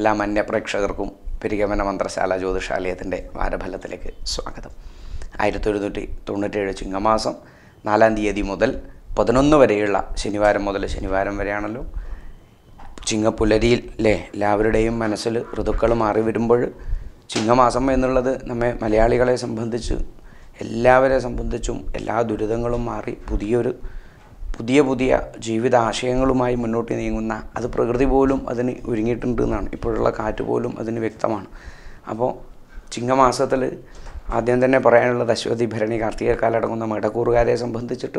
എല്ലാ മന്യ പ്രേക്ഷകർക്കും പെരിഗമന മന്ത്രശാല ജ്യോതിഷാലയത്തിൻ്റെ വാരഫലത്തിലേക്ക് സ്വാഗതം ആയിരത്തി ഒരുന്നൂറ്റി തൊണ്ണൂറ്റേഴ് ചിങ്ങമാസം നാലാം തീയതി മുതൽ പതിനൊന്ന് വരെയുള്ള ശനിവാരം മുതൽ ശനിവാരം വരെയാണല്ലോ ചിങ്ങപ്പുലരിയിൽ അല്ലേ എല്ലാവരുടെയും മനസ്സിൽ ഋതുക്കൾ മാറി വരുമ്പോൾ ചിങ്ങമാസം എന്നുള്ളത് നമ്മെ മലയാളികളെ സംബന്ധിച്ച് എല്ലാവരെ സംബന്ധിച്ചും എല്ലാ ദുരിതങ്ങളും മാറി പുതിയൊരു പുതിയ പുതിയ ജീവിതാശയങ്ങളുമായി മുന്നോട്ട് നീങ്ങുന്ന അത് പ്രകൃതി പോലും അതിന് ഒരുങ്ങിയിട്ടുണ്ട് എന്നാണ് ഇപ്പോഴുള്ള കാറ്റ് പോലും അതിന് വ്യക്തമാണ് അപ്പോൾ ചിങ്ങമാസത്തിൽ ആദ്യം തന്നെ പറയാനുള്ളത് അശ്വതി ഭരണി കാർത്തികക്കാലടങ്ങുന്ന മേടക്കൂറുകാരെ സംബന്ധിച്ചിട്ട്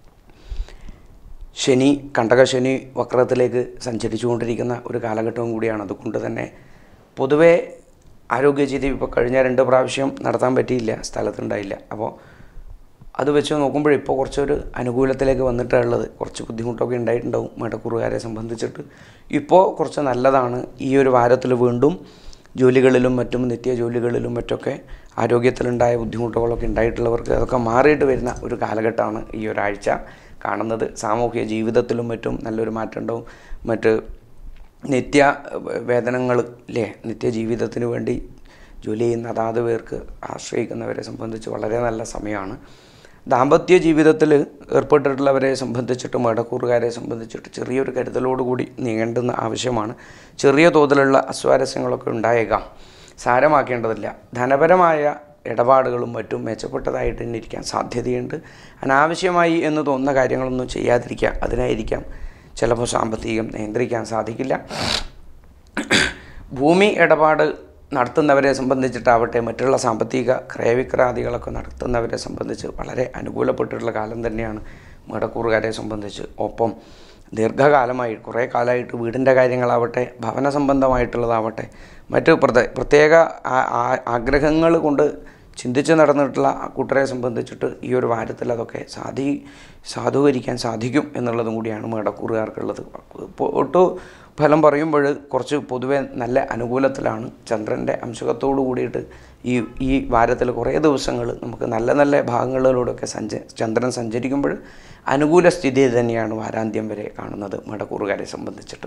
ശനി കണ്ടകശനി വക്രത്തിലേക്ക് സഞ്ചരിച്ചുകൊണ്ടിരിക്കുന്ന ഒരു കാലഘട്ടവും കൂടിയാണ് അതുകൊണ്ട് തന്നെ പൊതുവേ ആരോഗ്യചിതി ഇപ്പോൾ കഴിഞ്ഞ രണ്ട് പ്രാവശ്യം നടത്താൻ പറ്റിയില്ല സ്ഥലത്തുണ്ടായില്ല അപ്പോൾ അത് വെച്ച് നോക്കുമ്പോൾ ഇപ്പോൾ കുറച്ചൊരു അനുകൂലത്തിലേക്ക് വന്നിട്ടുള്ളത് കുറച്ച് ബുദ്ധിമുട്ടൊക്കെ ഉണ്ടായിട്ടുണ്ടാവും മേടക്കുറുകാരെ സംബന്ധിച്ചിട്ട് ഇപ്പോൾ കുറച്ച് നല്ലതാണ് ഈ ഒരു വാരത്തിൽ വീണ്ടും ജോലികളിലും മറ്റും നിത്യ ജോലികളിലും മറ്റൊക്കെ ആരോഗ്യത്തിലുണ്ടായ ബുദ്ധിമുട്ടുകളൊക്കെ ഉണ്ടായിട്ടുള്ളവർക്ക് അതൊക്കെ മാറിയിട്ട് വരുന്ന ഒരു കാലഘട്ടമാണ് ഈ ഒരാഴ്ച കാണുന്നത് സാമൂഹിക ജീവിതത്തിലും മറ്റും നല്ലൊരു മാറ്റം ഉണ്ടാവും മറ്റ് നിത്യ വേതനങ്ങൾ ഇല്ലേ നിത്യജീവിതത്തിന് വേണ്ടി ജോലി ചെയ്യുന്ന അതാത് പേർക്ക് ആശ്രയിക്കുന്നവരെ സംബന്ധിച്ച് വളരെ നല്ല സമയമാണ് ദാമ്പത്യ ജീവിതത്തിൽ ഏർപ്പെട്ടിട്ടുള്ളവരെ സംബന്ധിച്ചിട്ട് മേടക്കൂറുകാരെ സംബന്ധിച്ചിട്ട് ചെറിയൊരു കരുതലോടുകൂടി നീങ്ങേണ്ടുന്ന ആവശ്യമാണ് ചെറിയ തോതിലുള്ള അസ്വാരസ്യങ്ങളൊക്കെ ഉണ്ടായേക്കാം സാരമാക്കേണ്ടതില്ല ധനപരമായ ഇടപാടുകളും മറ്റും മെച്ചപ്പെട്ടതായിട്ട് തന്നെ ഇരിക്കാൻ സാധ്യതയുണ്ട് അനാവശ്യമായി എന്ന് തോന്നുന്ന കാര്യങ്ങളൊന്നും ചെയ്യാതിരിക്കുക അതിനായിരിക്കാം ചിലപ്പോൾ സാമ്പത്തികം നിയന്ത്രിക്കാൻ സാധിക്കില്ല ഭൂമി ഇടപാട് നടത്തുന്നവരെ സംബന്ധിച്ചിട്ടാവട്ടെ മറ്റുള്ള സാമ്പത്തിക ക്രയവിക്രാദികളൊക്കെ നടത്തുന്നവരെ സംബന്ധിച്ച് വളരെ അനുകൂലപ്പെട്ടിട്ടുള്ള കാലം തന്നെയാണ് മേടക്കൂറുകാരെ സംബന്ധിച്ച് ഒപ്പം ദീർഘകാലമായി കുറേ കാലമായിട്ട് വീടിൻ്റെ കാര്യങ്ങളാവട്ടെ ഭവന സംബന്ധമായിട്ടുള്ളതാവട്ടെ മറ്റ് പ്രത്യേക പ്രത്യേക ആഗ്രഹങ്ങൾ കൊണ്ട് ചിന്തിച്ച് നടന്നിട്ടുള്ള ആ കൂട്ടരെ സംബന്ധിച്ചിട്ട് ഈ ഒരു വാരത്തിൽ അതൊക്കെ സാധി സാധൂകരിക്കാൻ സാധിക്കും എന്നുള്ളതും കൂടിയാണ് മേടക്കൂറുകാർക്കുള്ളത് ഒട്ടു ഫലം പറയുമ്പോൾ കുറച്ച് പൊതുവെ നല്ല അനുകൂലത്തിലാണ് ചന്ദ്രൻ്റെ അംശകത്തോടു കൂടിയിട്ട് ഈ ഈ വാരത്തിൽ കുറേ ദിവസങ്ങൾ നമുക്ക് നല്ല നല്ല ഭാഗങ്ങളിലൂടെയൊക്കെ സഞ്ച ചന്ദ്രൻ സഞ്ചരിക്കുമ്പോൾ അനുകൂല സ്ഥിതി തന്നെയാണ് വാരാന്ത്യം വരെ കാണുന്നത് മേടക്കൂറുകാരെ സംബന്ധിച്ചിട്ട്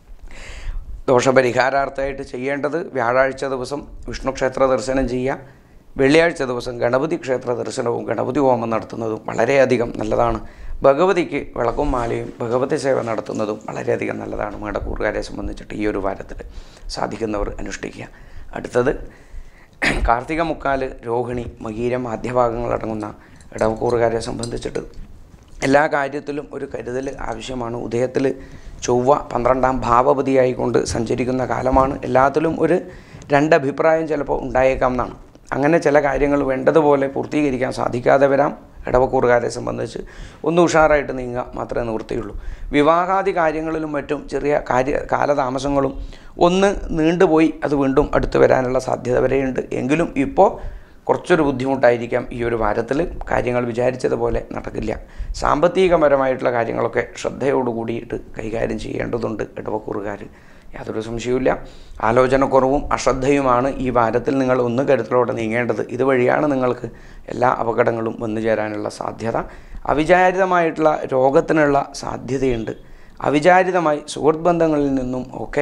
ദോഷപരിഹാരാർത്ഥമായിട്ട് ചെയ്യേണ്ടത് വ്യാഴാഴ്ച ദിവസം വിഷ്ണു ക്ഷേത്ര ദർശനം ചെയ്യുക വെള്ളിയാഴ്ച ദിവസം ഗണപതി ക്ഷേത്ര ദർശനവും ഗണപതി ഹോമം നടത്തുന്നതും വളരെയധികം നല്ലതാണ് ഭഗവതിക്ക് വിളക്കും മാലയും ഭഗവതി സേവ നടത്തുന്നതും വളരെയധികം നല്ലതാണ് മേടക്കൂറുകാരെ സംബന്ധിച്ചിട്ട് ഈ ഒരു വാരത്തിൽ സാധിക്കുന്നവർ അനുഷ്ഠിക്കുക അടുത്തത് കാർത്തിക മുക്കാല് രോഹിണി മകീരം ആദ്യഭാഗങ്ങളടങ്ങുന്ന ഇടവക്കൂറുകാരെ സംബന്ധിച്ചിട്ട് എല്ലാ കാര്യത്തിലും ഒരു കരുതൽ ആവശ്യമാണ് ഉദയത്തിൽ ചൊവ്വ പന്ത്രണ്ടാം ഭാവപതിയായിക്കൊണ്ട് സഞ്ചരിക്കുന്ന കാലമാണ് എല്ലാത്തിലും ഒരു രണ്ടഭിപ്രായം ചിലപ്പോൾ ഉണ്ടായേക്കാം എന്നാണ് അങ്ങനെ ചില കാര്യങ്ങൾ വേണ്ടതുപോലെ പൂർത്തീകരിക്കാൻ സാധിക്കാതെ വരാം ഇടവക്കൂറുകാരെ സംബന്ധിച്ച് ഒന്ന് ഉഷാറായിട്ട് നീങ്ങുക മാത്രമേ നിവൃത്തിയുള്ളൂ വിവാഹാദി കാര്യങ്ങളിലും മറ്റും ചെറിയ കാര്യ കാലതാമസങ്ങളും ഒന്ന് നീണ്ടുപോയി അത് വീണ്ടും അടുത്ത് വരാനുള്ള സാധ്യത വരെയുണ്ട് എങ്കിലും ഇപ്പോൾ കുറച്ചൊരു ബുദ്ധിമുട്ടായിരിക്കാം ഈ ഒരു വാരത്തിൽ കാര്യങ്ങൾ വിചാരിച്ചതുപോലെ നടക്കില്ല സാമ്പത്തികപരമായിട്ടുള്ള കാര്യങ്ങളൊക്കെ ശ്രദ്ധയോടു കൂടിയിട്ട് കൈകാര്യം ചെയ്യേണ്ടതുണ്ട് ഇടവക്കൂറുകാർ യാതൊരു സംശയവുമില്ല ആലോചനക്കുറവും അശ്രദ്ധയുമാണ് ഈ വാരത്തിൽ നിങ്ങൾ ഒന്ന് കരുതലോടെ നീങ്ങേണ്ടത് ഇതുവഴിയാണ് നിങ്ങൾക്ക് എല്ലാ അപകടങ്ങളും വന്നു ചേരാനുള്ള സാധ്യത അവിചാരിതമായിട്ടുള്ള രോഗത്തിനുള്ള സാധ്യതയുണ്ട് അവിചാരിതമായി സുഹൃത്ത് ബന്ധങ്ങളിൽ നിന്നും ഒക്കെ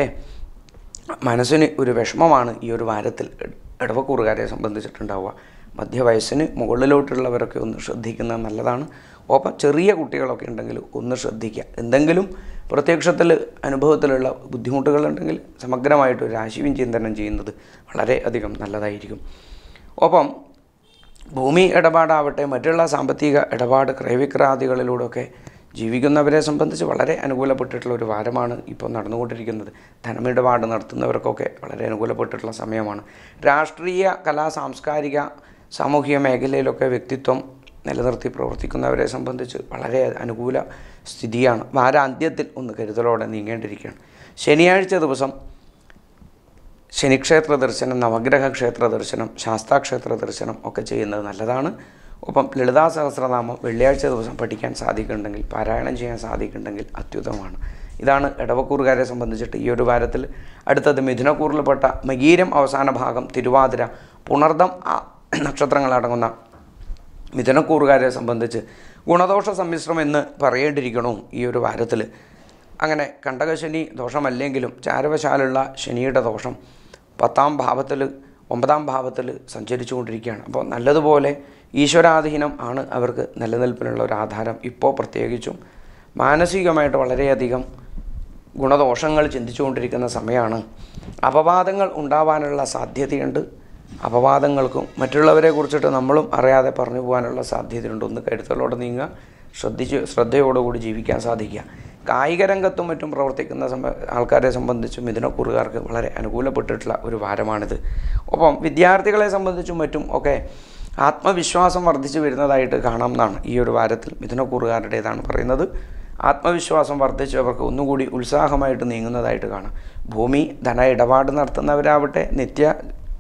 മനസ്സിന് ഒരു വിഷമമാണ് ഈ ഒരു വാരത്തിൽ ഇടവക്കൂറുകാരെ സംബന്ധിച്ചിട്ടുണ്ടാവുക മധ്യവയസ്സിന് മുകളിലോട്ടുള്ളവരൊക്കെ ഒന്ന് ശ്രദ്ധിക്കുന്നത് നല്ലതാണ് ഒപ്പം ചെറിയ കുട്ടികളൊക്കെ ഉണ്ടെങ്കിൽ ഒന്ന് ശ്രദ്ധിക്കുക എന്തെങ്കിലും പ്രത്യക്ഷത്തിൽ അനുഭവത്തിലുള്ള ബുദ്ധിമുട്ടുകളുണ്ടെങ്കിൽ സമഗ്രമായിട്ട് ഒരു രാശിയും ചിന്തനം ചെയ്യുന്നത് വളരെ അധികം നല്ലതായിരിക്കും ഒപ്പം ഭൂമി ഇടപാടാവട്ടെ മറ്റുള്ള സാമ്പത്തിക ഇടപാട് ക്രയവിക്രാദികളിലൂടെയൊക്കെ ജീവിക്കുന്നവരെ സംബന്ധിച്ച് വളരെ അനുകൂലപ്പെട്ടിട്ടുള്ള ഒരു വാരമാണ് ഇപ്പോൾ നടന്നുകൊണ്ടിരിക്കുന്നത് ധനമിടപാട് നടത്തുന്നവർക്കൊക്കെ വളരെ അനുകൂലപ്പെട്ടിട്ടുള്ള സമയമാണ് രാഷ്ട്രീയ കലാ സാംസ്കാരിക സാമൂഹിക മേഖലയിലൊക്കെ വ്യക്തിത്വം നിലനിർത്തി പ്രവർത്തിക്കുന്നവരെ സംബന്ധിച്ച് വളരെ അനുകൂല സ്ഥിതിയാണ് വാരാന്ത്യത്തിൽ ഒന്ന് കരുതലോടെ നീങ്ങേണ്ടിയിരിക്കുകയാണ് ശനിയാഴ്ച ദിവസം ശനിക്ഷേത്ര ദർശനം നവഗ്രഹ ക്ഷേത്ര ദർശനം ശാസ്താക്ഷേത്ര ദർശനം ഒക്കെ ചെയ്യുന്നത് നല്ലതാണ് ഒപ്പം ലളിതാ സഹസ്രനാമം വെള്ളിയാഴ്ച ദിവസം പഠിക്കാൻ സാധിക്കുന്നുണ്ടെങ്കിൽ പാരായണം ചെയ്യാൻ സാധിക്കുന്നുണ്ടെങ്കിൽ അത്യുത്തമമാണ് ഇതാണ് ഇടവക്കൂറുകാരെ സംബന്ധിച്ചിട്ട് ഈ ഒരു വാരത്തിൽ അടുത്തത് മിഥുനക്കൂറിൽപ്പെട്ട മകീരം അവസാന ഭാഗം തിരുവാതിര പുണർദം നക്ഷത്രങ്ങളടങ്ങുന്ന മിഥുനക്കൂറുകാരെ സംബന്ധിച്ച് ഗുണദോഷ സമ്മിശ്രം എന്ന് പറയേണ്ടിയിരിക്കണോ ഈ ഒരു വാരത്തിൽ അങ്ങനെ കണ്ടകശനി ദോഷമല്ലെങ്കിലും ചാരവശാലുള്ള ശനിയുടെ ദോഷം പത്താം ഭാവത്തിൽ ഒമ്പതാം ഭാവത്തിൽ സഞ്ചരിച്ചു കൊണ്ടിരിക്കുകയാണ് അപ്പോൾ നല്ലതുപോലെ ഈശ്വരാധീനം ആണ് അവർക്ക് നിലനിൽപ്പിനുള്ള ഒരു ആധാരം ഇപ്പോൾ പ്രത്യേകിച്ചും മാനസികമായിട്ട് വളരെയധികം ഗുണദോഷങ്ങൾ ചിന്തിച്ചുകൊണ്ടിരിക്കുന്ന സമയമാണ് അപവാദങ്ങൾ ഉണ്ടാവാനുള്ള സാധ്യതയുണ്ട് അപവാദങ്ങൾക്കും മറ്റുള്ളവരെ കുറിച്ചിട്ട് നമ്മളും അറിയാതെ പറഞ്ഞു പോകാനുള്ള സാധ്യതയുണ്ട് ഒന്ന് കരുതലോടെ നീങ്ങുക ശ്രദ്ധിച്ച് ശ്രദ്ധയോടുകൂടി ജീവിക്കാൻ സാധിക്കുക കായിക രംഗത്തും മറ്റും പ്രവർത്തിക്കുന്ന സമ ആൾക്കാരെ സംബന്ധിച്ചും മിഥുനക്കുറുകാർക്ക് വളരെ അനുകൂലപ്പെട്ടിട്ടുള്ള ഒരു വാരമാണിത് ഒപ്പം വിദ്യാർത്ഥികളെ സംബന്ധിച്ചും മറ്റും ഒക്കെ ആത്മവിശ്വാസം വർദ്ധിച്ചു വരുന്നതായിട്ട് കാണാം എന്നാണ് ഈ ഒരു വാരത്തിൽ മിഥുനക്കൂറുകാരുടേതാണ് പറയുന്നത് ആത്മവിശ്വാസം വർദ്ധിച്ച് അവർക്ക് ഒന്നുകൂടി ഉത്സാഹമായിട്ട് നീങ്ങുന്നതായിട്ട് കാണാം ഭൂമി ധന ഇടപാട് നടത്തുന്നവരാവട്ടെ നിത്യ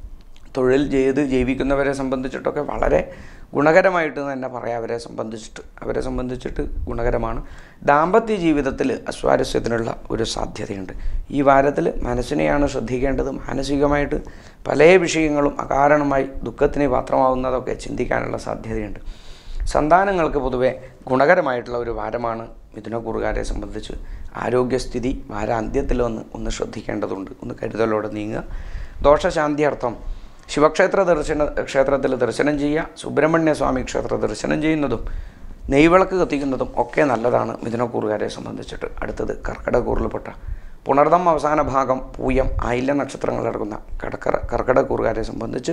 തൊഴിൽ ചെയ്ത് ജീവിക്കുന്നവരെ സംബന്ധിച്ചിട്ടൊക്കെ വളരെ ഗുണകരമായിട്ട് തന്നെ പറയാം അവരെ സംബന്ധിച്ചിട്ട് അവരെ സംബന്ധിച്ചിട്ട് ഗുണകരമാണ് ദാമ്പത്യ ജീവിതത്തിൽ അസ്വാരസ്യത്തിനുള്ള ഒരു സാധ്യതയുണ്ട് ഈ വാരത്തിൽ മനസ്സിനെയാണ് ശ്രദ്ധിക്കേണ്ടത് മാനസികമായിട്ട് പല വിഷയങ്ങളും അകാരണമായി ദുഃഖത്തിന് പാത്രമാവുന്നതൊക്കെ ചിന്തിക്കാനുള്ള സാധ്യതയുണ്ട് സന്താനങ്ങൾക്ക് പൊതുവെ ഗുണകരമായിട്ടുള്ള ഒരു വാരമാണ് മിഥുനക്കൂറുകാരെ സംബന്ധിച്ച് ആരോഗ്യസ്ഥിതി വാരാന്ത്യത്തിൽ ഒന്ന് ഒന്ന് ശ്രദ്ധിക്കേണ്ടതുണ്ട് ഒന്ന് കരുതലോടെ നീങ്ങുക ദോഷശാന്തിയർത്ഥം ശിവക്ഷേത്ര ദർശന ക്ഷേത്രത്തിൽ ദർശനം ചെയ്യുക സുബ്രഹ്മണ്യ സ്വാമി ക്ഷേത്ര ദർശനം ചെയ്യുന്നതും നെയ്വിളക്ക് കത്തിക്കുന്നതും ഒക്കെ നല്ലതാണ് മിഥുനക്കൂറുകാരെ സംബന്ധിച്ചിട്ട് അടുത്തത് കർക്കിടകൂറിൽപ്പെട്ട പുണർദം അവസാന ഭാഗം പൂയം ആയില്യ നക്ഷത്രങ്ങളടക്കുന്ന കടക്കറ കർക്കിടകൂറുകാരെ സംബന്ധിച്ച്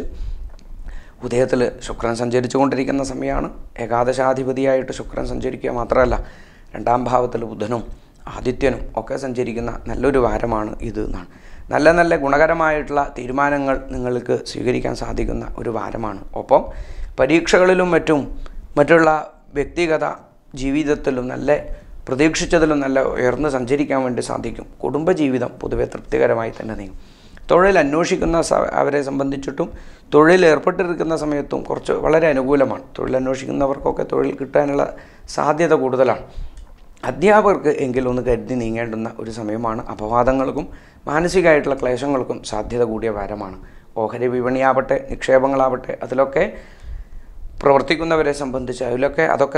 ഉദയത്തിൽ ശുക്രൻ സഞ്ചരിച്ചു കൊണ്ടിരിക്കുന്ന സമയമാണ് ഏകാദശാധിപതിയായിട്ട് ശുക്രൻ സഞ്ചരിക്കുക മാത്രമല്ല രണ്ടാം ഭാവത്തിൽ ബുധനും ആദിത്യനും ഒക്കെ സഞ്ചരിക്കുന്ന നല്ലൊരു വാരമാണ് ഇത് എന്നാണ് നല്ല നല്ല ഗുണകരമായിട്ടുള്ള തീരുമാനങ്ങൾ നിങ്ങൾക്ക് സ്വീകരിക്കാൻ സാധിക്കുന്ന ഒരു വാരമാണ് ഒപ്പം പരീക്ഷകളിലും മറ്റും മറ്റുള്ള വ്യക്തിഗത ജീവിതത്തിലും നല്ല പ്രതീക്ഷിച്ചതിലും നല്ല ഉയർന്ന് സഞ്ചരിക്കാൻ വേണ്ടി സാധിക്കും കുടുംബജീവിതം പൊതുവെ തൃപ്തികരമായി തന്നെ നീങ്ങും തൊഴിൽ അന്വേഷിക്കുന്ന സ- അവരെ സംബന്ധിച്ചിട്ടും തൊഴിൽ ഏർപ്പെട്ടിരിക്കുന്ന സമയത്തും കുറച്ച് വളരെ അനുകൂലമാണ് തൊഴിൽ അന്വേഷിക്കുന്നവർക്കൊക്കെ തൊഴിൽ കിട്ടാനുള്ള സാധ്യത കൂടുതലാണ് അധ്യാപകർക്ക് എങ്കിലും ഒന്ന് കരുതി നീങ്ങേണ്ടുന്ന ഒരു സമയമാണ് അപവാദങ്ങൾക്കും മാനസികമായിട്ടുള്ള ക്ലേശങ്ങൾക്കും സാധ്യത കൂടിയ വാരമാണ് ഓഹരി വിപണിയാവട്ടെ നിക്ഷേപങ്ങളാവട്ടെ അതിലൊക്കെ പ്രവർത്തിക്കുന്നവരെ സംബന്ധിച്ച് അതിലൊക്കെ അതൊക്കെ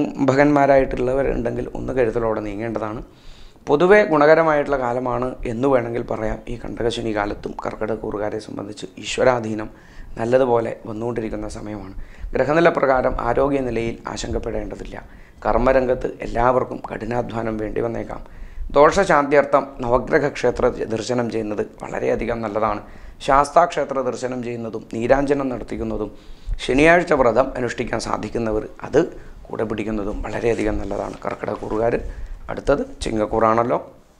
സംരംഭകന്മാരായിട്ടുള്ളവരുണ്ടെങ്കിൽ ഒന്ന് കരുതലോടെ നീങ്ങേണ്ടതാണ് പൊതുവെ ഗുണകരമായിട്ടുള്ള കാലമാണ് എന്ന് വേണമെങ്കിൽ പറയാം ഈ കണ്ടകശനി കാലത്തും കർക്കിടക കൂറുകാരെ സംബന്ധിച്ച് ഈശ്വരാധീനം നല്ലതുപോലെ വന്നുകൊണ്ടിരിക്കുന്ന സമയമാണ് ഗ്രഹനില പ്രകാരം ആരോഗ്യനിലയിൽ ആശങ്കപ്പെടേണ്ടതില്ല കർമ്മരംഗത്ത് എല്ലാവർക്കും കഠിനാധ്വാനം വേണ്ടി വന്നേക്കാം ദോഷശാന്ത്യർത്ഥം നവഗ്രഹ ക്ഷേത്ര ദർശനം ചെയ്യുന്നത് വളരെയധികം നല്ലതാണ് ശാസ്താക്ഷേത്ര ദർശനം ചെയ്യുന്നതും നീരാഞ്ജനം നടത്തിക്കുന്നതും ശനിയാഴ്ച വ്രതം അനുഷ്ഠിക്കാൻ സാധിക്കുന്നവർ അത് കൂടെ പിടിക്കുന്നതും വളരെയധികം നല്ലതാണ് കർക്കിടക കൂറുകാർ അടുത്തത് ചിങ്ങക്കൂറാണല്ലോ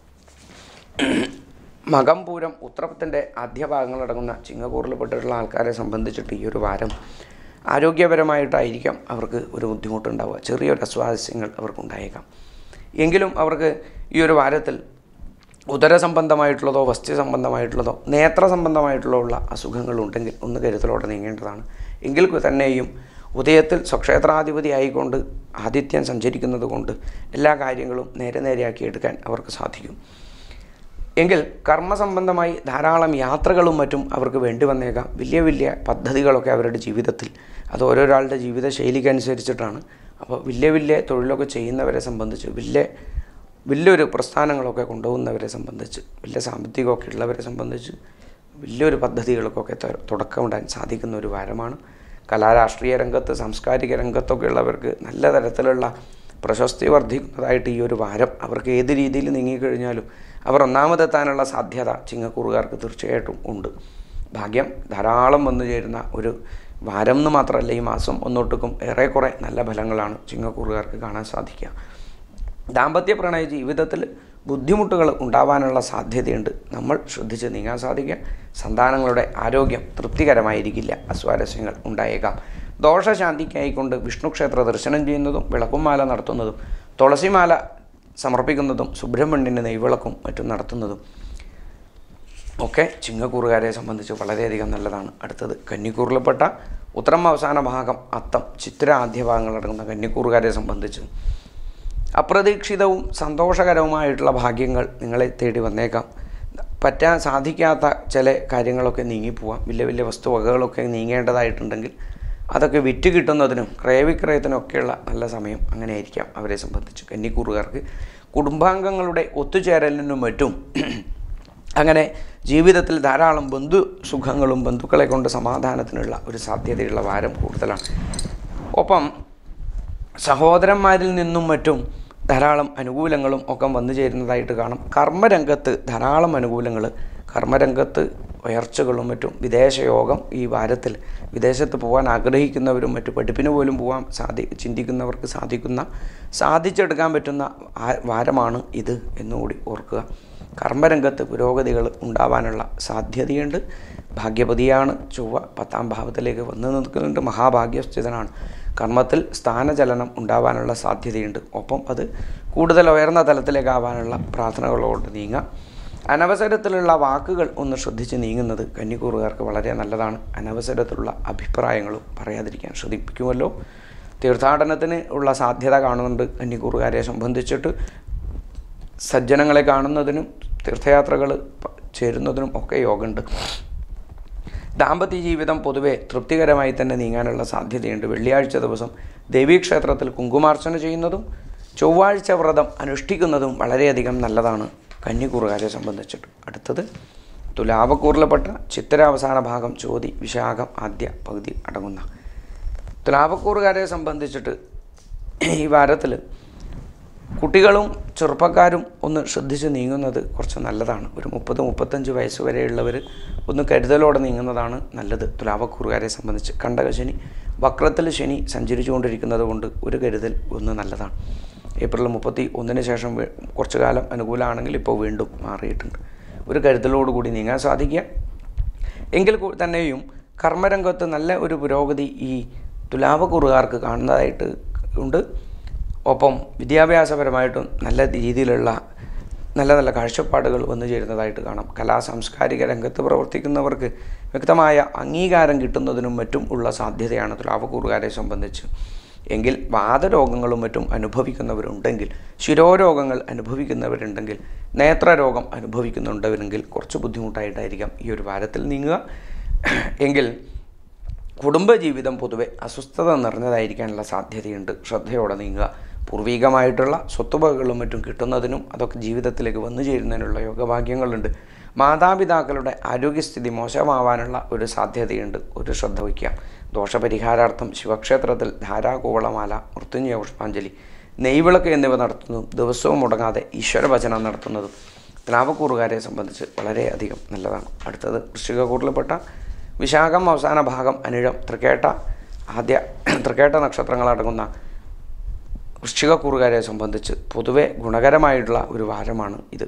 മകം പൂരം ഉത്രപ്പത്തിൻ്റെ ആദ്യഭാഗങ്ങളടങ്ങുന്ന ചിങ്ങക്കൂറിൽപ്പെട്ടിട്ടുള്ള ആൾക്കാരെ സംബന്ധിച്ചിട്ട് ഈ ഒരു വാരം ആരോഗ്യപരമായിട്ടായിരിക്കാം അവർക്ക് ഒരു ബുദ്ധിമുട്ടുണ്ടാവുക ചെറിയൊരു അസ്വാരസ്യങ്ങൾ അവർക്കുണ്ടായേക്കാം എങ്കിലും അവർക്ക് ഈ ഒരു വാരത്തിൽ ഉദര സംബന്ധമായിട്ടുള്ളതോ വസ്തു സംബന്ധമായിട്ടുള്ളതോ നേത്ര സംബന്ധമായിട്ടുള്ള ഉള്ള അസുഖങ്ങളുണ്ടെങ്കിൽ ഒന്ന് കരുതലോടെ നീങ്ങേണ്ടതാണ് എങ്കിൽ തന്നെയും ഉദയത്തിൽ സ്വക്ഷേത്രാധിപതി ആയിക്കൊണ്ട് ആദിത്യൻ സഞ്ചരിക്കുന്നത് കൊണ്ട് എല്ലാ കാര്യങ്ങളും നേരെ നേരെയാക്കി എടുക്കാൻ അവർക്ക് സാധിക്കും എങ്കിൽ കർമ്മസംബന്ധമായി ധാരാളം യാത്രകളും മറ്റും അവർക്ക് വേണ്ടി വന്നേക്കാം വലിയ വലിയ പദ്ധതികളൊക്കെ അവരുടെ ജീവിതത്തിൽ അത് ഓരോരാളുടെ ജീവിത ശൈലിക്ക് അനുസരിച്ചിട്ടാണ് അപ്പോൾ വലിയ വലിയ തൊഴിലൊക്കെ ചെയ്യുന്നവരെ സംബന്ധിച്ച് വലിയ വലിയൊരു പ്രസ്ഥാനങ്ങളൊക്കെ കൊണ്ടുപോകുന്നവരെ സംബന്ധിച്ച് വലിയ സാമ്പത്തികമൊക്കെ ഉള്ളവരെ സംബന്ധിച്ച് വലിയൊരു പദ്ധതികൾക്കൊക്കെ ത- തുടക്കമിടാൻ സാധിക്കുന്ന ഒരു വാരമാണ് കലാരാഷ്ട്രീയ രംഗത്ത് സാംസ്കാരിക രംഗത്തൊക്കെ ഉള്ളവർക്ക് നല്ല തരത്തിലുള്ള പ്രശസ്തി വർദ്ധിക്കുന്നതായിട്ട് ഈ ഒരു വാരം അവർക്ക് ഏത് രീതിയിൽ നീങ്ങിക്കഴിഞ്ഞാലും അവർ ഒന്നാമതെത്താനുള്ള സാധ്യത ചിങ്ങക്കൂറുകാർക്ക് തീർച്ചയായിട്ടും ഉണ്ട് ഭാഗ്യം ധാരാളം വന്നു ചേരുന്ന ഒരു വാരം എന്ന് മാത്രമല്ല ഈ മാസം ഒന്നൊട്ടുക്കും ഏറെക്കുറെ നല്ല ഫലങ്ങളാണ് ചിങ്ങക്കൂറുകാർക്ക് കാണാൻ സാധിക്കുക ദാമ്പത്യ പ്രണയ ജീവിതത്തിൽ ബുദ്ധിമുട്ടുകൾ ഉണ്ടാവാനുള്ള സാധ്യതയുണ്ട് നമ്മൾ ശ്രദ്ധിച്ച് നീങ്ങാൻ സാധിക്കുക സന്താനങ്ങളുടെ ആരോഗ്യം തൃപ്തികരമായിരിക്കില്ല അസ്വാരസ്യങ്ങൾ ഉണ്ടായേക്കാം ദോഷശാന്തിക്കായിക്കൊണ്ട് വിഷ്ണു ക്ഷേത്ര ദർശനം ചെയ്യുന്നതും വിളക്കുമാല നടത്തുന്നതും തുളസിമാല സമർപ്പിക്കുന്നതും സുബ്രഹ്മണ്യന് നെയ്വിളക്കും മറ്റും നടത്തുന്നതും ഒക്കെ ചിങ്ങക്കൂറുകാരെ സംബന്ധിച്ച് വളരെയധികം നല്ലതാണ് അടുത്തത് കന്നിക്കൂറിൽപ്പെട്ട ഉത്തരം അവസാന ഭാഗം അത്തം ചിത്ര ആദ്യ ഭാഗങ്ങളടങ്ങുന്ന കന്നിക്കൂറുകാരെ സംബന്ധിച്ച് അപ്രതീക്ഷിതവും സന്തോഷകരവുമായിട്ടുള്ള ഭാഗ്യങ്ങൾ നിങ്ങളെ തേടി വന്നേക്കാം പറ്റാൻ സാധിക്കാത്ത ചില കാര്യങ്ങളൊക്കെ നീങ്ങിപ്പോവാം വലിയ വലിയ വസ്തുവകകളൊക്കെ നീങ്ങേണ്ടതായിട്ടുണ്ടെങ്കിൽ അതൊക്കെ വിറ്റ് കിട്ടുന്നതിനും ക്രയവിക്രയത്തിനും ഒക്കെയുള്ള നല്ല സമയം അങ്ങനെ ആയിരിക്കാം അവരെ സംബന്ധിച്ച് കന്നിക്കൂറുകാർക്ക് കുടുംബാംഗങ്ങളുടെ ഒത്തുചേരലിനും മറ്റും അങ്ങനെ ജീവിതത്തിൽ ധാരാളം ബന്ധു സുഖങ്ങളും ബന്ധുക്കളെ കൊണ്ട് സമാധാനത്തിനുള്ള ഒരു സാധ്യതയുള്ള വാരം കൂടുതലാണ് ഒപ്പം സഹോദരന്മാരിൽ നിന്നും മറ്റും ധാരാളം അനുകൂലങ്ങളും ഒക്കെ വന്നു ചേരുന്നതായിട്ട് കാണാം കർമ്മരംഗത്ത് ധാരാളം അനുകൂലങ്ങൾ കർമ്മരംഗത്ത് ഉയർച്ചകളും മറ്റും വിദേശയോഗം ഈ വാരത്തിൽ വിദേശത്ത് പോകാൻ ആഗ്രഹിക്കുന്നവരും മറ്റു പഠിപ്പിന് പോലും പോകാൻ സാധി ചിന്തിക്കുന്നവർക്ക് സാധിക്കുന്ന സാധിച്ചെടുക്കാൻ പറ്റുന്ന ആ- വാരമാണ് ഇത് എന്നുകൂടി ഓർക്കുക കർമ്മരംഗത്ത് പുരോഗതികൾ ഉണ്ടാവാനുള്ള സാധ്യതയുണ്ട് ഭാഗ്യപതിയാണ് ചൊവ്വ പത്താം ഭാവത്തിലേക്ക് വന്നു നിൽക്കുന്നുണ്ട് മഹാഭാഗ്യസ്ഥിതനാണ് കർമ്മത്തിൽ സ്ഥാനചലനം ഉണ്ടാവാനുള്ള സാധ്യതയുണ്ട് ഒപ്പം അത് കൂടുതൽ ഉയർന്ന തലത്തിലേക്കാവാനുള്ള പ്രാർത്ഥനകളോട് നീങ്ങാം അനവസരത്തിലുള്ള വാക്കുകൾ ഒന്ന് ശ്രദ്ധിച്ച് നീങ്ങുന്നത് കന്നിക്കൂറുകാർക്ക് വളരെ നല്ലതാണ് അനവസരത്തിലുള്ള അഭിപ്രായങ്ങളും പറയാതിരിക്കാൻ ശ്രദ്ധിപ്പിക്കുമല്ലോ തീർത്ഥാടനത്തിന് ഉള്ള സാധ്യത കാണുന്നുണ്ട് കന്നിക്കൂറുകാരെ സംബന്ധിച്ചിട്ട് സജ്ജനങ്ങളെ കാണുന്നതിനും തീർത്ഥയാത്രകൾ ചേരുന്നതിനും ഒക്കെ യോഗമുണ്ട് ദാമ്പത്യ ജീവിതം പൊതുവെ തൃപ്തികരമായി തന്നെ നീങ്ങാനുള്ള സാധ്യതയുണ്ട് വെള്ളിയാഴ്ച ദിവസം ദേവീക്ഷേത്രത്തിൽ കുങ്കുമാർച്ചന ചെയ്യുന്നതും ചൊവ്വാഴ്ച വ്രതം അനുഷ്ഠിക്കുന്നതും വളരെയധികം നല്ലതാണ് കന്നിക്കൂറുകാരെ സംബന്ധിച്ചിട്ട് അടുത്തത് തുലാവക്കൂറിൽപ്പെട്ട ചിത്തിരാവസാന ഭാഗം ചോതി വിശാഖം ആദ്യ പകുതി അടങ്ങുന്ന തുലാവക്കൂറുകാരെ സംബന്ധിച്ചിട്ട് ഈ വാരത്തിൽ കുട്ടികളും ചെറുപ്പക്കാരും ഒന്ന് ശ്രദ്ധിച്ച് നീങ്ങുന്നത് കുറച്ച് നല്ലതാണ് ഒരു മുപ്പത് മുപ്പത്തഞ്ച് വയസ്സ് വരെയുള്ളവർ ഒന്ന് കരുതലോടെ നീങ്ങുന്നതാണ് നല്ലത് തുലാവക്കൂറുകാരെ സംബന്ധിച്ച് കണ്ടകശനി വക്രത്തിൽ ശനി സഞ്ചരിച്ചുകൊണ്ടിരിക്കുന്നത് കൊണ്ട് ഒരു കരുതൽ ഒന്ന് നല്ലതാണ് ഏപ്രിൽ മുപ്പത്തി ഒന്നിന് ശേഷം വീ- കുറച്ചു കാലം അനുകൂലമാണെങ്കിൽ ഇപ്പോൾ വീണ്ടും മാറിയിട്ടുണ്ട് ഒരു കരുതലോടുകൂടി നീങ്ങാൻ സാധിക്കുക എങ്കിൽ കൂ- തന്നെയും കർമ്മരംഗത്ത് നല്ല ഒരു പുരോഗതി ഈ തുലാവക്കൂറുകാർക്ക് കാണുന്നതായിട്ട് ഉണ്ട് ഒപ്പം വിദ്യാഭ്യാസപരമായിട്ടും നല്ല രീതിയിലുള്ള നല്ല നല്ല കാഴ്ചപ്പാടുകൾ വന്നു ചേരുന്നതായിട്ട് കാണാം കലാ സാംസ്കാരിക രംഗത്ത് പ്രവർത്തിക്കുന്നവർക്ക് വ്യക്തമായ അംഗീകാരം കിട്ടുന്നതിനും മറ്റും ഉള്ള സാധ്യതയാണ് തുലാവക്കൂറുകാരെ സംബന്ധിച്ച് എങ്കിൽ വാതരോഗങ്ങളും മറ്റും അനുഭവിക്കുന്നവരുണ്ടെങ്കിൽ ശിരോരോഗങ്ങൾ അനുഭവിക്കുന്നവരുണ്ടെങ്കിൽ നേത്രരോഗം അനുഭവിക്കുന്നുണ്ടവരെങ്കിൽ കുറച്ച് ബുദ്ധിമുട്ടായിട്ടായിരിക്കാം ഈ ഒരു വാരത്തിൽ നീങ്ങുക എങ്കിൽ കുടുംബജീവിതം പൊതുവെ അസ്വസ്ഥത നിറഞ്ഞതായിരിക്കാനുള്ള സാധ്യതയുണ്ട് ശ്രദ്ധയോടെ നീങ്ങുക പൂർവികമായിട്ടുള്ള സ്വത്തുവകകളും മറ്റും കിട്ടുന്നതിനും അതൊക്കെ ജീവിതത്തിലേക്ക് വന്നു ചേരുന്നതിനുള്ള യോഗഭാഗ്യങ്ങളുണ്ട് മാതാപിതാക്കളുടെ ആരോഗ്യസ്ഥിതി മോശമാവാനുള്ള ഒരു സാധ്യതയുണ്ട് ഒരു ശ്രദ്ധ വയ്ക്കുക ദോഷപരിഹാരാർത്ഥം ശിവക്ഷേത്രത്തിൽ ധാരാകൂവളമാല മൃത്യുഞ്ജയ പുഷ്പാഞ്ജലി നെയ്വിളക്ക് എന്നിവ നടത്തുന്നതും ദിവസവും മുടങ്ങാതെ ഈശ്വരഭജനം നടത്തുന്നതും ദ്രാവക്കൂറുകാരെ സംബന്ധിച്ച് വളരെയധികം നല്ലതാണ് അടുത്തത് വൃശ്ചികക്കൂറിൽപ്പെട്ട വിശാഖം അവസാന ഭാഗം അനിഴം തൃക്കേട്ട ആദ്യ തൃക്കേട്ട നക്ഷത്രങ്ങളടങ്ങുന്ന വൃശ്ചികക്കൂറുകാരെ സംബന്ധിച്ച് പൊതുവെ ഗുണകരമായിട്ടുള്ള ഒരു വാരമാണ് ഇത്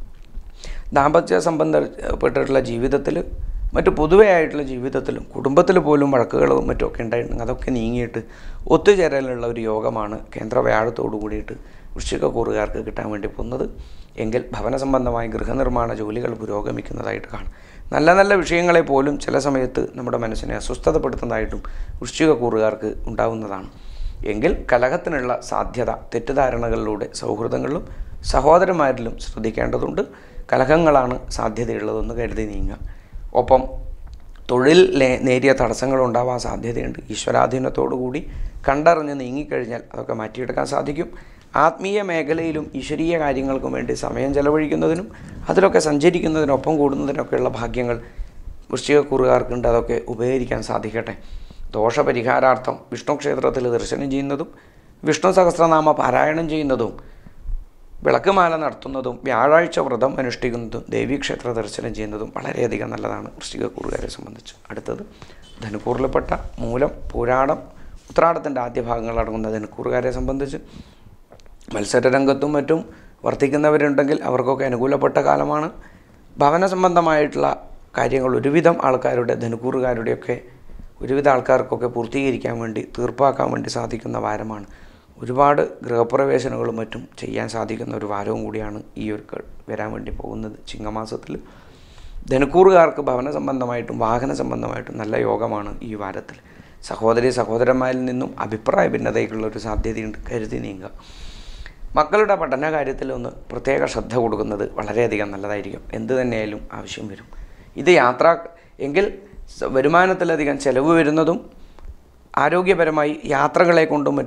ദാമ്പത്യ സംബന്ധപ്പെട്ടിട്ടുള്ള ജീവിതത്തിൽ മറ്റു പൊതുവെ ആയിട്ടുള്ള ജീവിതത്തിലും കുടുംബത്തിൽ പോലും വഴക്കുകളും മറ്റുമൊക്കെ ഉണ്ടായിട്ടുണ്ടെങ്കിൽ അതൊക്കെ നീങ്ങിയിട്ട് ഒത്തുചേരലുള്ള ഒരു യോഗമാണ് കേന്ദ്ര വ്യാഴത്തോടു കൂടിയിട്ട് വൃശ്ചികക്കൂറുകാർക്ക് കിട്ടാൻ വേണ്ടി പോകുന്നത് എങ്കിൽ ഭവന സംബന്ധമായ ഗൃഹനിർമ്മാണ ജോലികൾ പുരോഗമിക്കുന്നതായിട്ട് കാണും നല്ല നല്ല വിഷയങ്ങളെ പോലും ചില സമയത്ത് നമ്മുടെ മനസ്സിനെ അസ്വസ്ഥതപ്പെടുത്തുന്നതായിട്ടും വൃശ്ചികക്കൂറുകാർക്ക് ഉണ്ടാവുന്നതാണ് എങ്കിൽ കലഹത്തിനുള്ള സാധ്യത തെറ്റിദ്ധാരണകളിലൂടെ സൗഹൃദങ്ങളിലും സഹോദരന്മാരിലും ശ്രദ്ധിക്കേണ്ടതുണ്ട് കലഹങ്ങളാണ് സാധ്യതയുള്ളതെന്ന് കരുതി നീങ്ങുക ഒപ്പം തൊഴിൽ നേ- നേരിയ തടസ്സങ്ങൾ ഉണ്ടാവാൻ സാധ്യതയുണ്ട് ഈശ്വരാധീനത്തോടു കൂടി കണ്ടറിഞ്ഞ് നീങ്ങിക്കഴിഞ്ഞാൽ അതൊക്കെ മാറ്റിയെടുക്കാൻ സാധിക്കും ആത്മീയ മേഖലയിലും ഈശ്വരീയ കാര്യങ്ങൾക്കും വേണ്ടി സമയം ചെലവഴിക്കുന്നതിനും അതിലൊക്കെ സഞ്ചരിക്കുന്നതിനൊപ്പം കൂടുന്നതിനൊക്കെയുള്ള ഭാഗ്യങ്ങൾ വൃശ്ചികക്കുറുകാർക്കുണ്ട് അതൊക്കെ ഉപകരിക്കാൻ സാധിക്കട്ടെ ദോഷപരിഹാരാർത്ഥം വിഷ്ണു ക്ഷേത്രത്തിൽ ദർശനം ചെയ്യുന്നതും വിഷ്ണു സഹസ്രനാമ പാരായണം ചെയ്യുന്നതും വിളക്കുമാല നടത്തുന്നതും വ്യാഴാഴ്ച വ്രതം അനുഷ്ഠിക്കുന്നതും ദേവീക്ഷേത്ര ദർശനം ചെയ്യുന്നതും വളരെയധികം നല്ലതാണ് വൃശ്ചികക്കൂറുകാരെ സംബന്ധിച്ച് അടുത്തത് ധനുക്കൂറിൽപ്പെട്ട മൂലം പൂരാടം ഉത്രാടത്തിൻ്റെ ആദ്യ ഭാഗങ്ങൾ അടങ്ങുന്ന ധനുക്കൂറുകാരെ സംബന്ധിച്ച് മത്സരരംഗത്തും മറ്റും വർത്തിക്കുന്നവരുണ്ടെങ്കിൽ അവർക്കൊക്കെ അനുകൂലപ്പെട്ട കാലമാണ് ഭവന സംബന്ധമായിട്ടുള്ള കാര്യങ്ങൾ ഒരുവിധം ആൾക്കാരുടെ ധനുക്കൂറുകാരുടെയൊക്കെ ഒരുവിധ ആൾക്കാർക്കൊക്കെ പൂർത്തീകരിക്കാൻ വേണ്ടി തീർപ്പാക്കാൻ വേണ്ടി സാധിക്കുന്ന വാരമാണ് ഒരുപാട് ഗൃഹപ്രവേശനങ്ങളും മറ്റും ചെയ്യാൻ സാധിക്കുന്ന ഒരു വാരവും കൂടിയാണ് ഈ ഒരു ക- വരാൻ വേണ്ടി പോകുന്നത് ചിങ്ങമാസത്തിൽ ധനുക്കൂറുകാർക്ക് ഭവന സംബന്ധമായിട്ടും വാഹന സംബന്ധമായിട്ടും നല്ല യോഗമാണ് ഈ വാരത്തിൽ സഹോദരി സഹോദരന്മാരിൽ നിന്നും അഭിപ്രായ ഭിന്നതയ്ക്കുള്ള ഒരു സാധ്യതയുണ്ട് കരുതി നീങ്ങുക മക്കളുടെ പഠന കാര്യത്തിൽ ഒന്ന് പ്രത്യേക ശ്രദ്ധ കൊടുക്കുന്നത് വളരെയധികം നല്ലതായിരിക്കും എന്ത് തന്നെയായാലും ആവശ്യം വരും ഇത് യാത്ര എങ്കിൽ സ- വരുമാനത്തിലധികം ചെലവ് വരുന്നതും ആരോഗ്യപരമായി യാത്രകളെ കൊണ്ടും മറ്റും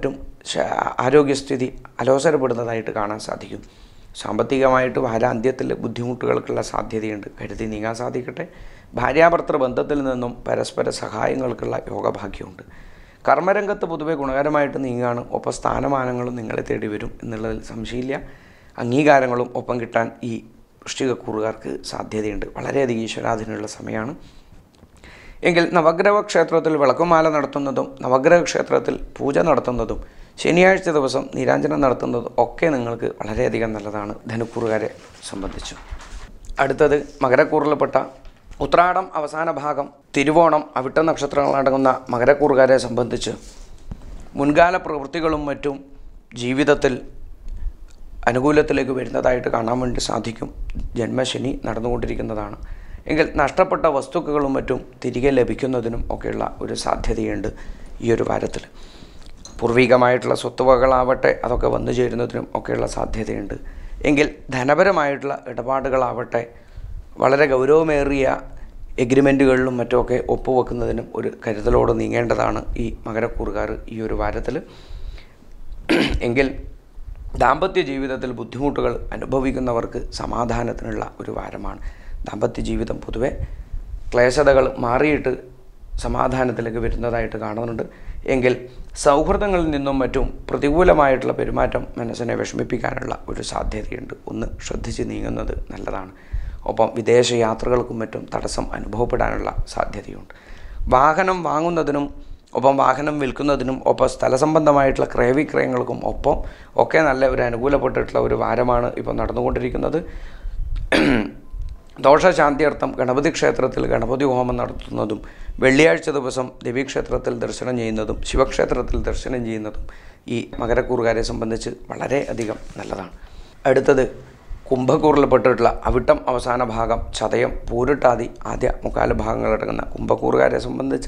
ശ- ആരോഗ്യസ്ഥിതി അലോസരപ്പെടുന്നതായിട്ട് കാണാൻ സാധിക്കും സാമ്പത്തികമായിട്ട് വാരാന്ത്യത്തിൽ ബുദ്ധിമുട്ടുകൾക്കുള്ള സാധ്യതയുണ്ട് കരുതി നീങ്ങാൻ സാധിക്കട്ടെ ഭാര്യാഭർത്തൃ ബന്ധത്തിൽ നിന്നും പരസ്പര സഹായങ്ങൾക്കുള്ള യോഗഭാഗ്യമുണ്ട് കർമ്മരംഗത്ത് പൊതുവെ ഗുണകരമായിട്ട് നീങ്ങാണ് ഒപ്പം സ്ഥാനമാനങ്ങളും നിങ്ങളെ തേടി വരും എന്നുള്ളതിൽ സംശയമില്ല അംഗീകാരങ്ങളും ഒപ്പം കിട്ടാൻ ഈ വൃശ്ചികക്കൂറുകാർക്ക് സാധ്യതയുണ്ട് വളരെയധികം ഈശ്വരാധീനമുള്ള സമയമാണ് എങ്കിൽ നവഗ്രഹ ക്ഷേത്രത്തിൽ വിളക്കുമാല നടത്തുന്നതും നവഗ്രഹ ക്ഷേത്രത്തിൽ പൂജ നടത്തുന്നതും ശനിയാഴ്ച ദിവസം നീരാഞ്ജനം നടത്തുന്നതും ഒക്കെ നിങ്ങൾക്ക് വളരെയധികം നല്ലതാണ് ധനുക്കൂറുകാരെ സംബന്ധിച്ചു അടുത്തത് മകരക്കൂറിൽപ്പെട്ട ഉത്രാടം അവസാന ഭാഗം തിരുവോണം അവിട്ട നക്ഷത്രങ്ങളടങ്ങുന്ന മകരക്കൂറുകാരെ സംബന്ധിച്ച് മുൻകാല പ്രവൃത്തികളും മറ്റും ജീവിതത്തിൽ അനുകൂലത്തിലേക്ക് വരുന്നതായിട്ട് കാണാൻ വേണ്ടി സാധിക്കും ജന്മശനി നടന്നുകൊണ്ടിരിക്കുന്നതാണ് എങ്കിൽ നഷ്ടപ്പെട്ട വസ്തുക്കളും മറ്റും തിരികെ ലഭിക്കുന്നതിനും ഒക്കെയുള്ള ഒരു സാധ്യതയുണ്ട് ഈ ഒരു വാരത്തിൽ പൂർവികമായിട്ടുള്ള സ്വത്തുവകളാവട്ടെ അതൊക്കെ വന്നു ചേരുന്നതിനും ഒക്കെയുള്ള സാധ്യതയുണ്ട് എങ്കിൽ ധനപരമായിട്ടുള്ള ഇടപാടുകളാവട്ടെ വളരെ ഗൗരവമേറിയ എഗ്രിമെൻറ്റുകളിലും മറ്റുമൊക്കെ ഒപ്പുവെക്കുന്നതിനും ഒരു കരുതലോട് നീങ്ങേണ്ടതാണ് ഈ മകരക്കൂറുകാർ ഈ ഒരു വാരത്തിൽ എങ്കിൽ ദാമ്പത്യ ജീവിതത്തിൽ ബുദ്ധിമുട്ടുകൾ അനുഭവിക്കുന്നവർക്ക് സമാധാനത്തിനുള്ള ഒരു വാരമാണ് ദാമ്പത്യ ജീവിതം പൊതുവെ ക്ലേശതകൾ മാറിയിട്ട് സമാധാനത്തിലേക്ക് വരുന്നതായിട്ട് കാണുന്നുണ്ട് എങ്കിൽ സൗഹൃദങ്ങളിൽ നിന്നും മറ്റും പ്രതികൂലമായിട്ടുള്ള പെരുമാറ്റം മനസ്സിനെ വിഷമിപ്പിക്കാനുള്ള ഒരു സാധ്യതയുണ്ട് ഒന്ന് ശ്രദ്ധിച്ച് നീങ്ങുന്നത് നല്ലതാണ് ഒപ്പം വിദേശ യാത്രകൾക്കും മറ്റും തടസ്സം അനുഭവപ്പെടാനുള്ള സാധ്യതയുണ്ട് വാഹനം വാങ്ങുന്നതിനും ഒപ്പം വാഹനം വിൽക്കുന്നതിനും ഒപ്പം സ്ഥലസംബന്ധമായിട്ടുള്ള ക്രയവിക്രയങ്ങൾക്കും ഒപ്പം ഒക്കെ നല്ല ഒരു അനുകൂലപ്പെട്ടിട്ടുള്ള ഒരു വാരമാണ് ഇപ്പോൾ നടന്നുകൊണ്ടിരിക്കുന്നത് ദോഷശാന്തിയർത്ഥം ഗണപതി ക്ഷേത്രത്തിൽ ഗണപതി ഹോമം നടത്തുന്നതും വെള്ളിയാഴ്ച ദിവസം ദേവീക്ഷേത്രത്തിൽ ദർശനം ചെയ്യുന്നതും ശിവക്ഷേത്രത്തിൽ ദർശനം ചെയ്യുന്നതും ഈ മകരക്കൂറുകാരെ സംബന്ധിച്ച് വളരെ അധികം നല്ലതാണ് അടുത്തത് കുംഭക്കൂറിൽപ്പെട്ടിട്ടുള്ള അവിട്ടം അവസാന ഭാഗം ചതയം പൂരിട്ടാതി ആദ്യ മുക്കാല ഭാഗങ്ങളടങ്ങുന്ന കുംഭക്കൂറുകാരെ സംബന്ധിച്ച്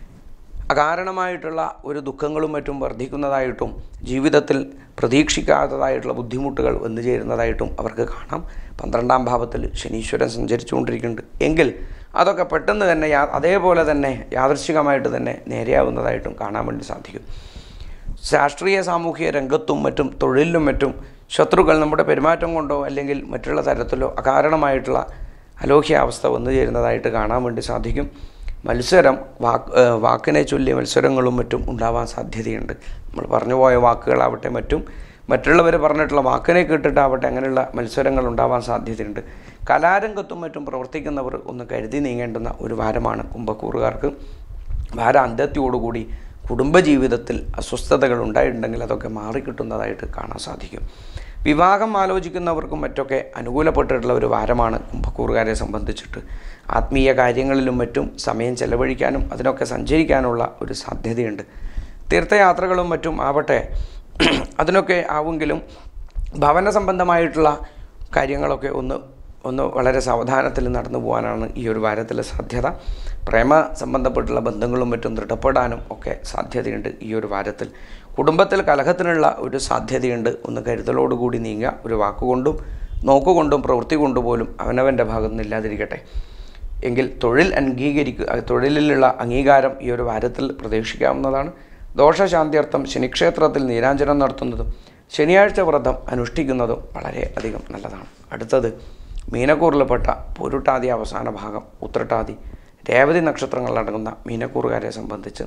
അകാരണമായിട്ടുള്ള ഒരു ദുഃഖങ്ങളും മറ്റും വർദ്ധിക്കുന്നതായിട്ടും ജീവിതത്തിൽ പ്രതീക്ഷിക്കാത്തതായിട്ടുള്ള ബുദ്ധിമുട്ടുകൾ വന്നു ചേരുന്നതായിട്ടും അവർക്ക് കാണാം പന്ത്രണ്ടാം ഭാവത്തിൽ ശനീശ്വരൻ സഞ്ചരിച്ചുകൊണ്ടിരിക്കുന്നുണ്ട് എങ്കിൽ അതൊക്കെ പെട്ടെന്ന് തന്നെ യാ അതേപോലെ തന്നെ യാദൃശികമായിട്ട് തന്നെ നേരെയാവുന്നതായിട്ടും കാണാൻ വേണ്ടി സാധിക്കും രാഷ്ട്രീയ സാമൂഹിക രംഗത്തും മറ്റും തൊഴിലിലും മറ്റും ശത്രുക്കൾ നമ്മുടെ പെരുമാറ്റം കൊണ്ടോ അല്ലെങ്കിൽ മറ്റുള്ള തരത്തിലോ അകാരണമായിട്ടുള്ള അലോഹ്യാവസ്ഥ വന്നു ചേരുന്നതായിട്ട് കാണാൻ വേണ്ടി സാധിക്കും മത്സരം വാക്ക് ഏഹ് വാക്കിനെ ചൊല്ലിയ മത്സരങ്ങളും മറ്റും ഉണ്ടാവാൻ സാധ്യതയുണ്ട് നമ്മൾ പറഞ്ഞു പോയ വാക്കുകളാവട്ടെ മറ്റും മറ്റുള്ളവർ പറഞ്ഞിട്ടുള്ള വാക്കിനെ കേട്ടിട്ടാവട്ടെ അങ്ങനെയുള്ള മത്സരങ്ങൾ ഉണ്ടാവാൻ സാധ്യതയുണ്ട് കലാരംഗത്തും മറ്റും പ്രവർത്തിക്കുന്നവർ ഒന്ന് കരുതി നീങ്ങേണ്ടുന്ന ഒരു വാരമാണ് കുംഭക്കൂറുകാർക്ക് വാരാന്ത്യത്തോടുകൂടി കുടുംബജീവിതത്തിൽ അസ്വസ്ഥതകൾ ഉണ്ടായിട്ടുണ്ടെങ്കിൽ അതൊക്കെ മാറിക്കിട്ടുന്നതായിട്ട് കാണാൻ സാധിക്കും വിവാഹം ആലോചിക്കുന്നവർക്കും മറ്റൊക്കെ അനുകൂലപ്പെട്ടിട്ടുള്ള ഒരു വാരമാണ് കുംഭക്കൂറുകാരെ സംബന്ധിച്ചിട്ട് ആത്മീയ കാര്യങ്ങളിലും മറ്റും സമയം ചെലവഴിക്കാനും അതിനൊക്കെ സഞ്ചരിക്കാനുള്ള ഒരു സാധ്യതയുണ്ട് തീർത്ഥയാത്രകളും മറ്റും ആവട്ടെ അതിനൊക്കെ ആവുമെങ്കിലും ഭവന സംബന്ധമായിട്ടുള്ള കാര്യങ്ങളൊക്കെ ഒന്ന് ഒന്ന് വളരെ സാവധാനത്തിൽ നടന്നു പോകാനാണ് ഈ ഒരു വാരത്തിലെ സാധ്യത പ്രേമ സംബന്ധപ്പെട്ടുള്ള ബന്ധങ്ങളും മറ്റും ദൃഢപ്പെടാനും ഒക്കെ സാധ്യതയുണ്ട് ഈ ഒരു വാരത്തിൽ കുടുംബത്തിൽ കലഹത്തിനുള്ള ഒരു സാധ്യതയുണ്ട് ഒന്ന് കരുതലോടുകൂടി നീങ്ങുക ഒരു വാക്കുകൊണ്ടും നോക്കുകൊണ്ടും പ്രവൃത്തി കൊണ്ടുപോലും അവനവൻ്റെ ഭാഗത്തു നിന്നില്ലാതിരിക്കട്ടെ എങ്കിൽ തൊഴിൽ അംഗീകരിക്കുക തൊഴിലിലുള്ള അംഗീകാരം ഈ ഒരു വാരത്തിൽ പ്രതീക്ഷിക്കാവുന്നതാണ് ദോഷശാന്തിയർത്ഥം ശനിക്ഷേത്രത്തിൽ നീരാഞ്ജനം നടത്തുന്നതും ശനിയാഴ്ച വ്രതം അനുഷ്ഠിക്കുന്നതും വളരെ അധികം നല്ലതാണ് അടുത്തത് മീനക്കൂറിൽപ്പെട്ട പൊരുട്ടാതി അവസാന ഭാഗം ഉത്രട്ടാതി രേവതി നക്ഷത്രങ്ങളടങ്ങുന്ന മീനക്കൂറുകാരെ സംബന്ധിച്ച്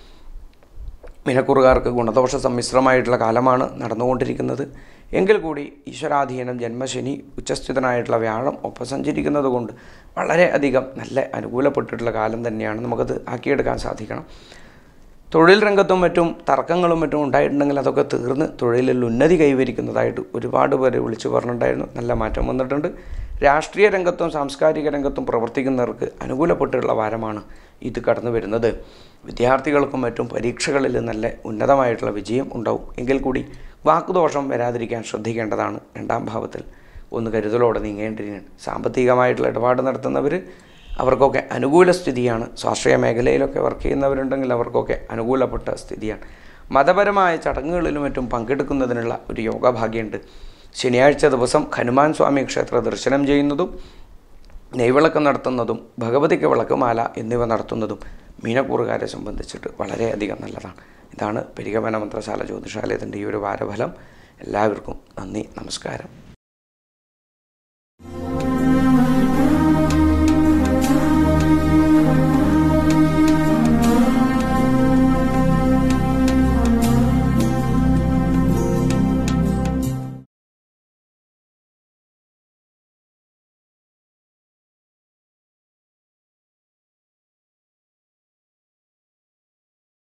മീനക്കൂറുകാർക്ക് ഗുണദോഷ സമ്മിശ്രമായിട്ടുള്ള കാലമാണ് നടന്നുകൊണ്ടിരിക്കുന്നത് എങ്കിൽ കൂടി ഈശ്വരാധീനം ജന്മശനി ഉച്ചസ്ഥിതനായിട്ടുള്ള വ്യാഴം ഒപ്പം സഞ്ചരിക്കുന്നത് കൊണ്ട് വളരെ അധികം നല്ല അനുകൂലപ്പെട്ടിട്ടുള്ള കാലം തന്നെയാണ് നമുക്കത് ആക്കിയെടുക്കാൻ സാധിക്കണം തൊഴിൽ രംഗത്തും മറ്റും തർക്കങ്ങളും മറ്റും ഉണ്ടായിട്ടുണ്ടെങ്കിൽ അതൊക്കെ തീർന്ന് തൊഴിലിൽ ഉന്നതി കൈവരിക്കുന്നതായിട്ട് ഒരുപാട് പേരെ വിളിച്ചു പറഞ്ഞിട്ടുണ്ടായിരുന്നു നല്ല മാറ്റം വന്നിട്ടുണ്ട് രാഷ്ട്രീയ രംഗത്തും സാംസ്കാരിക രംഗത്തും പ്രവർത്തിക്കുന്നവർക്ക് അനുകൂലപ്പെട്ടുള്ള വാരമാണ് ഇത് കടന്നു വരുന്നത് വിദ്യാർത്ഥികൾക്കും മറ്റും പരീക്ഷകളിൽ നല്ല ഉന്നതമായിട്ടുള്ള വിജയം ഉണ്ടാവും എങ്കിൽ കൂടി വാക്കുദോഷം വരാതിരിക്കാൻ ശ്രദ്ധിക്കേണ്ടതാണ് രണ്ടാം ഭാവത്തിൽ ഒന്ന് കരുതലോടെ നീങ്ങേണ്ടിരിക്കുകയാണ് സാമ്പത്തികമായിട്ടുള്ള ഇടപാട് നടത്തുന്നവർ അവർക്കൊക്കെ അനുകൂല സ്ഥിതിയാണ് സ്വാശ്രയ മേഖലയിലൊക്കെ വർക്ക് ചെയ്യുന്നവരുണ്ടെങ്കിൽ അവർക്കൊക്കെ അനുകൂലപ്പെട്ട സ്ഥിതിയാണ് മതപരമായ ചടങ്ങുകളിലും മറ്റും പങ്കെടുക്കുന്നതിനുള്ള ഒരു യോഗഭാഗ്യമുണ്ട് ശനിയാഴ്ച ദിവസം ഹനുമാൻ സ്വാമി ക്ഷേത്ര ദർശനം ചെയ്യുന്നതും നെയ്വിളക്ക് നടത്തുന്നതും ഭഗവതിക്ക് വിളക്കുമാല എന്നിവ നടത്തുന്നതും മീനക്കൂറുകാരെ സംബന്ധിച്ചിട്ട് വളരെയധികം നല്ലതാണ് ഇതാണ് പരിഗമന മന്ത്രശാല ജ്യോതിഷാലയത്തിൻ്റെ ഈ ഒരു വാരഫലം എല്ലാവർക്കും നന്ദി നമസ്കാരം